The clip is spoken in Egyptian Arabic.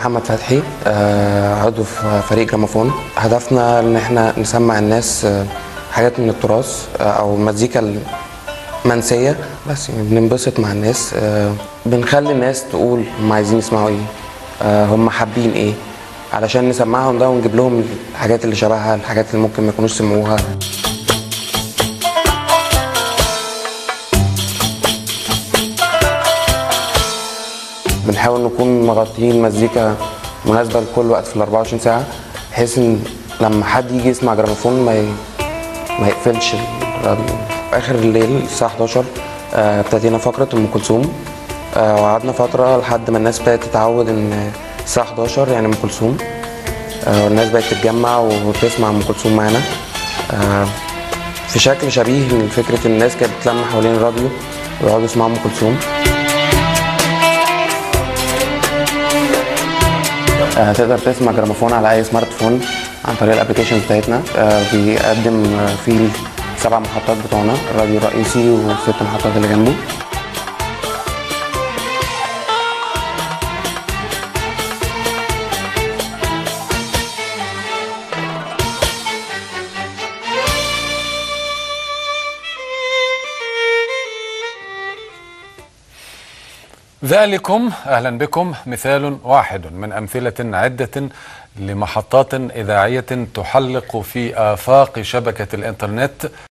محمد فتحي آه، عضو في فريق جراموفون هدفنا ان احنا نسمع الناس آه، حاجات من التراث آه، او المزيكا المنسيه بس يعني بننبسط مع الناس آه، بنخلي الناس تقول هم عايزين يسمعوا ايه آه، هم حابين ايه علشان نسمعهم ده ونجيب لهم الحاجات اللي شبهها الحاجات اللي ممكن ما يكونوش سمعوها بنحاول نكون مغطيين مزيكا مناسبة لكل وقت في ال 24 ساعة بحيث ان لما حد يجي يسمع جراموفون ما ي... ما يقفلش الراديو في اخر الليل الساعة 11 آه، ابتدينا فقرة ام كلثوم آه، وقعدنا فترة لحد ما الناس ابتدت تتعود ان الساعة 11 يعني ام كلثوم آه، والناس بقت تتجمع وتسمع ام كلثوم معانا آه، في شكل شبيه لفكرة الناس كانت بتلم حوالين الراديو ويقعدوا يسمعوا ام كلثوم آه، تقدر تسمع جراموفون على اي سمارت فون عن طريق الابلكيشن بتاعتنا آه، بيقدم آه، فيه السبع محطات بتوعنا الراديو الرئيسي والست محطات اللي جنبه ذلكم اهلا بكم مثال واحد من امثله عده لمحطات اذاعيه تحلق في افاق شبكه الانترنت